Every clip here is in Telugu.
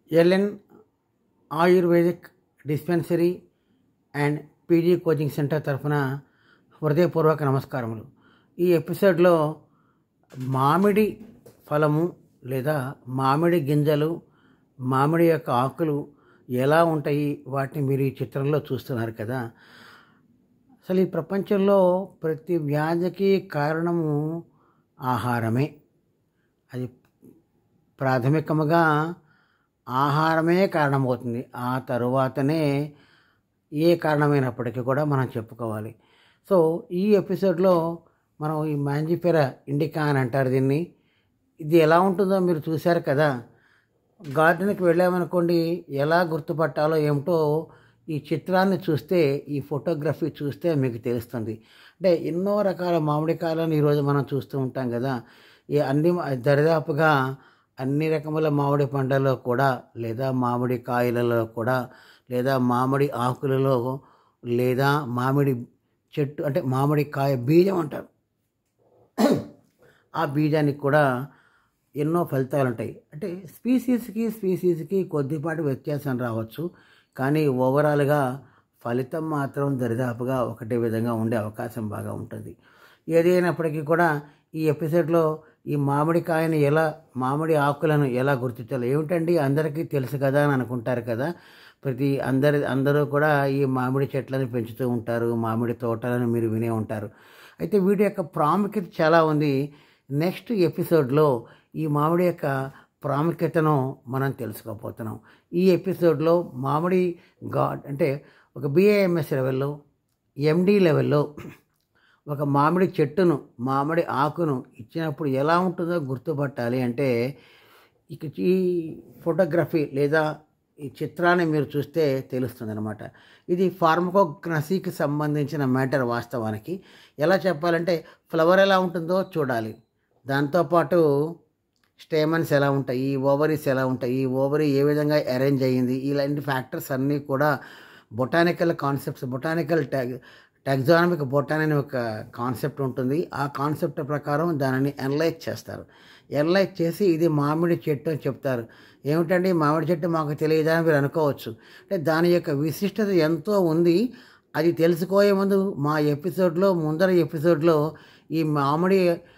LN ayurvedic dispensary and PG coaching centre తరఫున హృదయపూర్వక నమస్కారములు ఈ ఎపిసోడ్లో మామిడి ఫలము లేదా మామిడి గింజలు మామిడి యొక్క ఆకులు ఎలా ఉంటాయి వాటిని మీరు ఈ చిత్రంలో చూస్తున్నారు కదా అసలు ఈ ప్రపంచంలో ప్రతి వ్యాధికి కారణము ఆహారమే అది ప్రాథమికముగా ఆహారమే కారణమవుతుంది ఆ తరువాతనే ఏ కారణమైనప్పటికీ కూడా మనం చెప్పుకోవాలి సో ఈ ఎపిసోడ్లో మనం ఈ మ్యాంజిఫెరా ఇండికా అని అంటారు దీన్ని ఇది ఎలా ఉంటుందో మీరు చూశారు కదా గార్డెన్కి వెళ్ళామనుకోండి ఎలా గుర్తుపట్టాలో ఏమిటో ఈ చిత్రాన్ని చూస్తే ఈ ఫోటోగ్రఫీ చూస్తే మీకు తెలుస్తుంది అంటే ఎన్నో రకాల మామిడికాయలను ఈరోజు మనం చూస్తూ ఉంటాం కదా ఈ అన్ని దరిదాపుగా అన్ని రకముల మామిడి పండ్లలో కూడా లేదా మామిడి కాయలలో కూడా లేదా మామిడి ఆకులలో లేదా మామిడి చెట్టు అంటే మామిడి కాయ బీజం అంటారు ఆ బీజానికి కూడా ఎన్నో ఫలితాలు ఉంటాయి అంటే స్పీసీస్కి స్పీసీస్కి కొద్దిపాటి వ్యత్యాసం రావచ్చు కానీ ఓవరాల్గా ఫలితం మాత్రం దరిదాపుగా ఒకటే విధంగా ఉండే అవకాశం బాగా ఉంటుంది ఏదైనప్పటికీ కూడా ఈ ఎపిసోడ్లో ఈ మామిడికాయని ఎలా మామిడి ఆకులను ఎలా గుర్తించాలి ఏమిటండి అందరికీ తెలుసు కదా అని అనుకుంటారు కదా ప్రతి అందరి అందరూ కూడా ఈ మామిడి చెట్లను పెంచుతూ ఉంటారు మామిడి తోటలను మీరు వినే ఉంటారు అయితే వీటి యొక్క ప్రాముఖ్యత చాలా ఉంది నెక్స్ట్ ఎపిసోడ్లో ఈ మామిడి యొక్క ప్రాముఖ్యతను మనం తెలుసుకోపోతున్నాం ఈ ఎపిసోడ్లో మామిడి గాడ్ అంటే ఒక బిఏఎంఎస్ లెవెల్లో ఎండి లెవెల్లో ఒక మామిడి చెట్టును మామిడి ఆకును ఇచ్చినప్పుడు ఎలా ఉంటుందో గుర్తుపట్టాలి అంటే ఇక ఈ ఫోటోగ్రఫీ లేదా ఈ చిత్రాన్ని మీరు చూస్తే తెలుస్తుంది అనమాట ఇది ఫార్మకోగ్నసీకి సంబంధించిన మ్యాటర్ వాస్తవానికి ఎలా చెప్పాలంటే ఫ్లవర్ ఎలా ఉంటుందో చూడాలి దాంతోపాటు స్టేమన్స్ ఎలా ఉంటాయి ఈ ఓవరీస్ ఎలా ఉంటాయి ఈ ఓవరీ ఏ విధంగా అరేంజ్ అయ్యింది ఇలాంటి ఫ్యాక్టర్స్ అన్నీ కూడా botanical concepts botanical tag taxonomic బొటాన్ అనే ఒక కాన్సెప్ట్ ఉంటుంది ఆ కాన్సెప్ట్ ప్రకారం దానిని అనలైజ్ చేస్తారు అనలైజ్ చేసి ఇది మామిడి చెట్టు అని చెప్తారు ఏమిటండి మామిడి చెట్టు మాకు తెలియదా అని మీరు అనుకోవచ్చు అంటే దాని యొక్క విశిష్టత ఎంతో ఉంది అది తెలుసుకోయే ముందు మా ఎపిసోడ్లో ముందర ఎపిసోడ్లో ఈ మామిడి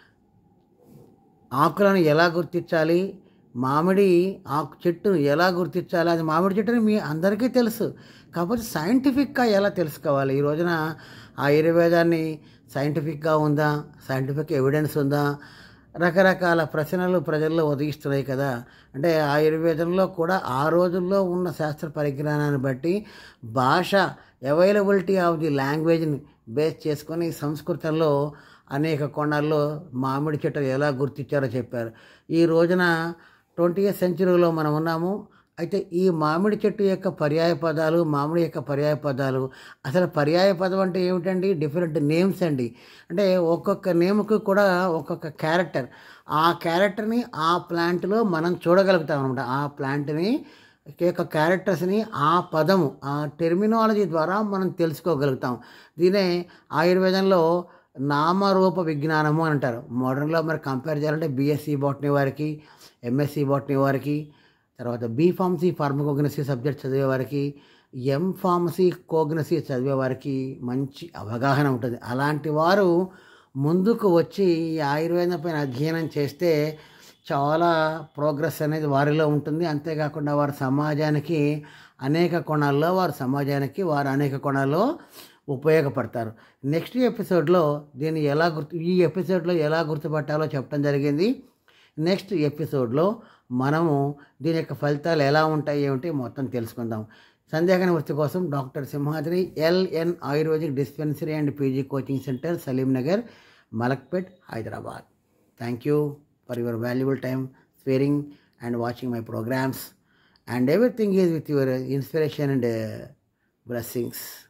ఆకులను ఎలా గుర్తించాలి మామిడి ఆకు చెట్టును ఎలా గుర్తించాలి అది మామిడి చెట్టుని మీ అందరికీ తెలుసు కాకపోతే సైంటిఫిక్గా ఎలా తెలుసుకోవాలి ఈ రోజున ఆయుర్వేదాన్ని సైంటిఫిక్గా ఉందా సైంటిఫిక్ ఎవిడెన్స్ ఉందా రకరకాల ప్రశ్నలు ప్రజల్లో ఉదయిస్తున్నాయి కదా అంటే ఆయుర్వేదంలో కూడా ఆ రోజుల్లో ఉన్న శాస్త్ర పరిజ్ఞానాన్ని బట్టి భాష అవైలబిలిటీ ఆఫ్ ది లాంగ్వేజ్ని బేస్ చేసుకొని సంస్కృతంలో అనేక కోణాల్లో మామిడి చెట్టు ఎలా గుర్తించారో చెప్పారు ఈ రోజున ట్వంటీ సెంచరీలో మనం ఉన్నాము అయితే ఈ మామిడి చెట్టు యొక్క పర్యాయ పదాలు మామిడి యొక్క పర్యాయ పదాలు అసలు పర్యాయ పదం అంటే ఏమిటండి డిఫరెంట్ నేమ్స్ అండి అంటే ఒక్కొక్క నేమ్కి కూడా ఒక్కొక్క క్యారెక్టర్ ఆ క్యారెక్టర్ని ఆ ప్లాంట్లో మనం చూడగలుగుతాం అనమాట ఆ ప్లాంట్ని యొక్క క్యారెక్టర్స్ని ఆ పదము ఆ టెర్మినాలజీ ద్వారా మనం తెలుసుకోగలుగుతాం దీనే ఆయుర్వేదంలో నామరూప విజ్ఞానము అని అంటారు మోడర్న్లో మరి కంపేర్ చేయాలంటే బీఎస్సీ బాటనీ వారికి ఎంఎస్సి బాటనీ వారికి తర్వాత బీ ఫార్మసీ ఫార్మకోగ్నసీ సబ్జెక్ట్ చదివే వారికి ఎం ఫార్మసీ కోగ్నసీ చదివే వారికి మంచి అవగాహన ఉంటుంది అలాంటి వారు ముందుకు వచ్చి ఈ ఆయుర్వేదం పైన అధ్యయనం చేస్తే చాలా ప్రోగ్రెస్ అనేది వారిలో ఉంటుంది అంతేకాకుండా వారి సమాజానికి అనేక కోణాల్లో వారు సమాజానికి వారు అనేక కోణాల్లో ఉపయోగపడతారు నెక్స్ట్ ఎపిసోడ్లో దీన్ని ఎలా గుర్తు ఈ ఎపిసోడ్లో ఎలా గుర్తుపట్టాలో చెప్పడం జరిగింది నెక్స్ట్ ఎపిసోడ్లో మనము దీని యొక్క ఫలితాలు ఎలా ఉంటాయి ఏమిటి మొత్తం తెలుసుకుందాం సందేహ నివృత్తి కోసం doctor Simhadri LN ayurvedic dispensary and PG coaching centre Salim Nagar Malakpet Hyderabad thank you for your valuable time answering and watching my programs and everything is with your inspiration and blessings